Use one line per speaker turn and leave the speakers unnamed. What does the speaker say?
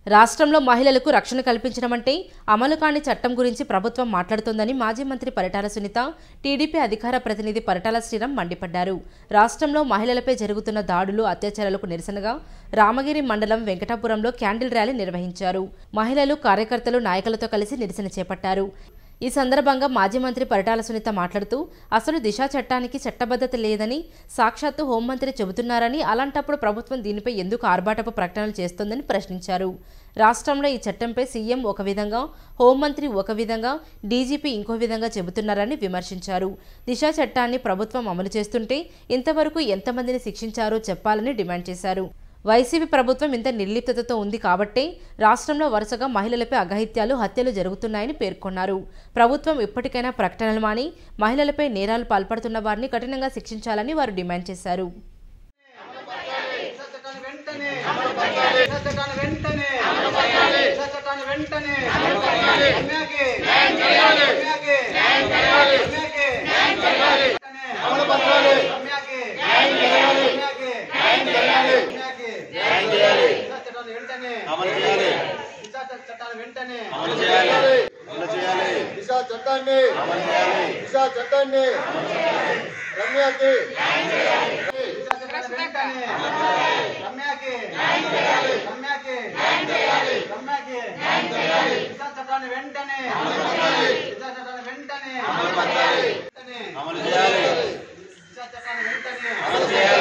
రాష్ట్రంలో మహిళలకు రక్షణ కల్పించడం అంటే అమలు కాని చట్టం గురించి ప్రభుత్వం మాట్లాడుతోందని మాజీ మంత్రి పరిటాల సునీత టీడీపీ అధికార ప్రతినిధి పరిటాల శ్రీరామ్ మండిపడ్డారు రాష్ట్రంలో మహిళలపై జరుగుతున్న దాడులు అత్యాచారాలకు నిరసనగా రామగిరి మండలం వెంకటాపురంలో క్యాండిల్ ర్యాలీ నిర్వహించారు మహిళలు కార్యకర్తలు నాయకులతో కలిసి నిరసన చేపట్టారు ఈ సందర్భంగా మాజీ మంత్రి పరిటాల సునీత మాట్లాడుతూ అసలు దిశా చట్టానికి చట్టబద్ధత లేదని సాక్షాత్తు హోంమంత్రి చెబుతున్నారని అలాంటప్పుడు ప్రభుత్వం దీనిపై ఎందుకు ఆర్భాటపు ప్రకటనలు చేస్తోందని ప్రశ్నించారు రాష్ట్రంలో ఈ చట్టంపై సీఎం ఒక విధంగా హోంమంత్రి ఒక విధంగా డీజీపీ ఇంకో విధంగా చెబుతున్నారని విమర్శించారు దిశా చట్టాన్ని ప్రభుత్వం అమలు చేస్తుంటే ఇంతవరకు ఎంతమందిని శిక్షించారో చెప్పాలని డిమాండ్ చేశారు వైసీపీ ప్రభుత్వం ఇంత నిర్లిప్తతతో ఉంది కాబట్టే రాష్ట్రంలో వరుసగా మహిళలపై అఘాయిత్యాలు హత్యలు జరుగుతున్నాయని పేర్కొన్నారు ప్రభుత్వం ఇప్పటికైనా ప్రకటనలు మాని మహిళలపై నేరాలు పాల్పడుతున్న వారిని కఠినంగా శిక్షించాలని వారు డిమాండ్ చేశారు
చట్టాన్ని వెంటనే చట్టాన్ని వెంటనే చట్టాన్ని వెంటనే రమ్యాకి రమ్యాకి రమ్యాకి రమ్యాకి రమ్యాకి రమ్యాకి చట్టాన్ని వెంటనే చట్టాన్ని వెంటనే
దిశా చట్టాన్ని దిశా చట్టాన్ని రమ్యకి
చట్టాన్ని వెంటనే రమ్యాకి రమ్యాకి రమ్యాకి దిశా చట్టాన్ని వెంటనే దిశా చట్టాన్ని వెంటనే వెంటనే దిశా చట్టాన్ని వెంటనే